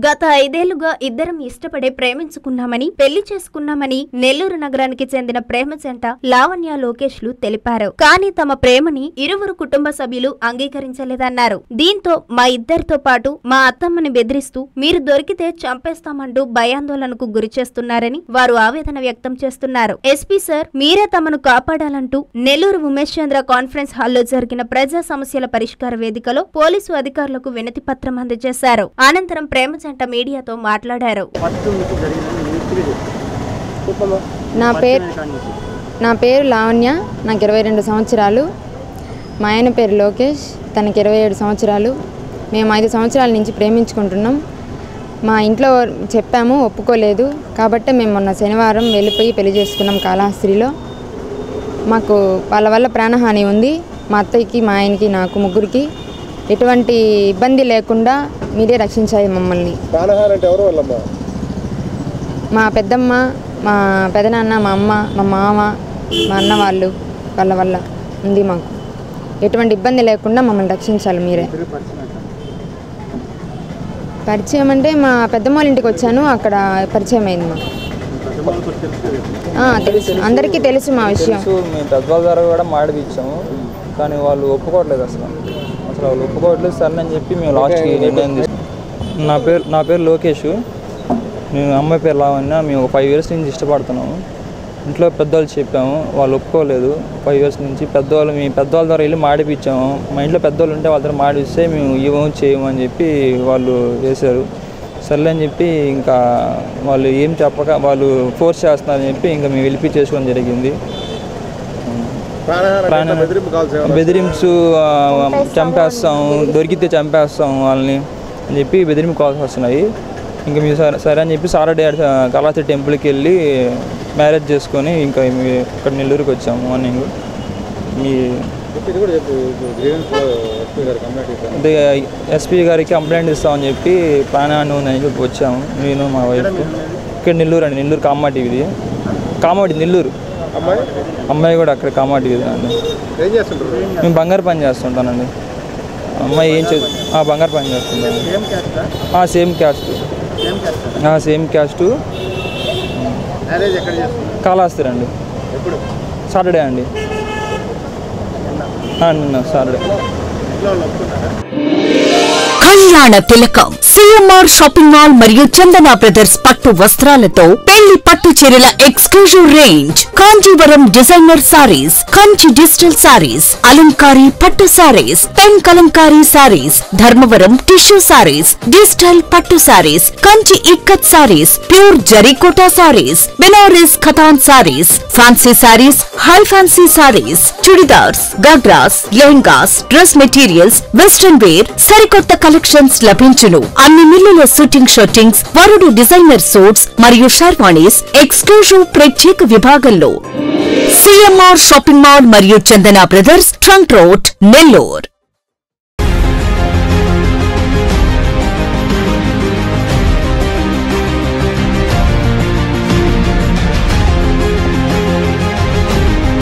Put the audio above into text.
గత ఐదేళ్లుగా ఇద్దరం ఇష్టపడే ప్రేమించుకున్నామని పెళ్లి చేసుకున్నామని నెల్లూరు నగరానికి చెందిన ప్రేమ జంట లావణ్య లోకేష్లు తెలిపారు కానీ తమ ప్రేమని ఇరువురు కుటుంబ సభ్యులు అంగీకరించలేదన్నారు దీంతో మా ఇద్దరితో పాటు మా అత్తమ్మని బెదిరిస్తూ మీరు దొరికితే చంపేస్తామంటూ భయాందోళనకు గురి చేస్తున్నారని వారు ఆవేదన వ్యక్తం చేస్తున్నారు ఎస్పీ సార్ మీరే తమను కాపాడాలంటూ నెల్లూరు ఉమేష్ చంద్ర కాన్ఫరెన్స్ హాల్లో జరిగిన ప్రజా సమస్యల పరిష్కార వేదికలో పోలీసు అధికారులకు వినతి పత్రం అందజేశారు అనంతరం ప్రేమ జంట మీడియాతో మాట్లాడారు ఫస్ట్ మీకు జరిగిన మిస్త్రీ చెప్పమ్మా నా పేరు నా పేరు లావణ్య నాకు ఇరవై రెండు సంవత్సరాలు మా ఆయన పేరు లోకేష్ తనకి ఇరవై ఏడు సంవత్సరాలు మేము ఐదు సంవత్సరాల నుంచి ప్రేమించుకుంటున్నాం మా ఇంట్లో చెప్పాము ఒప్పుకోలేదు కాబట్టి మేము మొన్న శనివారం వెళ్ళిపోయి పెళ్లి చేసుకున్నాం కాళహస్త్రిలో మాకు వాళ్ళ వల్ల ప్రాణహాని ఉంది మా అత్తయ్యకి మా ఆయనకి నాకు ముగ్గురికి ఎటువంటి ఇబ్బంది లేకుండా మీరే రక్షించాలి మమ్మల్ని ప్రాణహాని అంటే ఎవరు వాళ్ళమ్మా మా పెద్దమ్మ మా పెదనాన్న మా అమ్మ మా మామ మా అన్న వాళ్ళు వాళ్ళ వల్ల ఉంది మాకు ఎటువంటి ఇబ్బంది లేకుండా మమ్మల్ని రక్షించాలి మీరే పరిచయం అంటే మా పెద్దమ్మ వాళ్ళ ఇంటికి వచ్చాను అక్కడ పరిచయం అయింది మాకు ఆ, తెలుసు అందరికీ తెలుసు మా విషయం తెలుసు మేము పెద్దవాళ్ళ ద్వారా కూడా మాడిపించాము కానీ వాళ్ళు ఒప్పుకోవట్లేదు అసలు అసలు వాళ్ళు ఒప్పుకోవట్లేదు సరే అని చెప్పి మేము లాస్ట్కి నిర్ణయం తీసుకున్నాం నా పేరు నా పేరు లోకేష్ నేను అమ్మాయి పేరు లావణ్య మేము ఫైవ్ ఇయర్స్ నుంచి ఇష్టపడుతున్నాము ఇంట్లో పెద్దవాళ్ళు చెప్పాము వాళ్ళు ఒప్పుకోలేదు ఫైవ్ ఇయర్స్ నుంచి పెద్దవాళ్ళు మీ పెద్దవాళ్ళ ద్వారా వెళ్ళి మాడిపించాము మా ఇంట్లో పెద్దవాళ్ళు ఉంటే వాళ్ళ ద్వారా మాడిస్తే మేము ఇవ్వము చేయము అని చెప్పి వాళ్ళు చేశారు సర్లే అని చెప్పి ఇంకా వాళ్ళు ఏం చెప్పక వాళ్ళు ఫోర్స్ చేస్తున్నారని చెప్పి ఇంకా మేము వెళ్ళి చేసుకోవడం జరిగింది ప్రాణహాని ప్రాణ- అంటే బెదిరింపు కాల్స్ ఏమన్నా బెదిరింప్స్ ఆ, చంపేస్తాం దొరికితే చంపేస్తాం వాళ్ళని అని చెప్పి బెదిరింపు కాల్స్ వస్తున్నాయి ఇంకా మీరు సరే సరే అని చెప్పి సాటర్డే కళాతి టెంపుల్కి వెళ్ళి మ్యారేజ్ చేసుకొని ఇంకా మీ ఇక్కడ నెల్లూరుకి వచ్చాము మార్నింగ్ మీ చెప్పు, ఇది కూడా చెప్పు గ్రీవెన్స్ ఎస్పీ గారు కంప్లైంట్ ఇస్తాను అదే ఎస్పీ గారికి కంప్లైంట్ ఇస్తామని చెప్పి ప్రాణహాని ఉందని చెప్పి వచ్చాము నేను మా వైఫ్ ఇక్కడ నెల్లూరు అండి నెల్లూరు కామాటి ఇది కామాటి నెల్లూరు అమ్మాయి అమ్మాయి కూడా అక్కడ కామాటి ఇది అండి ఏం చేస్తుంటారు మేము బంగారు పని చేస్తుంటానండి అమ్మాయి ఏం చే ఆ, బంగారు పని చేస్తుంటాను ఆ, సేమ్ క్యాస్ట్ ఆ, సేమ్ క్యాస్ట్ మ్యారేజ్ ఎక్కడ చేస్తున్నారు కాళహస్తిరండి ఎప్పుడు సాటర్డే అండి ఆ, నిన్న సాటర్డే ఇంట్లో వాళ్ళు ఒప్పుకున్నారా కళ్యాణ తిలకం సిఎంఆర్ షాపింగ్ మాల్ మరియు చందన బ్రదర్స్ పట్టు వస్త్రాలతో పెళ్లి పట్టు చీరల exclusive range Kanjeevaram designer saris Kanchi digital saris అలంకారీ పట్టు saris pen Kalamkari saris Dharmavaram tissue saris digital పట్టు సారీస్ కంచి ఇక్కత్ సారీస్ ప్యూర్ జరీకోటా సారీస్ బెనారస్ ఖతాన్ saris fancy saris high fancy saris churidars ghagras lehengas dress materials western wear సరికొత్త కలెక్షన్స్ లభించును అన్ని మిల్లుల షూటింగ్ షూటింగ్స్ వరుడు డిజైనర్ సూట్స్ మరియు షర్వాణీస్ ఎక్స్క్లూజివ్ ప్రత్యేక విభాగంలో సిఎంఆర్ షాపింగ్ మాల్ మరియు Chandana brothers trunk road Nellore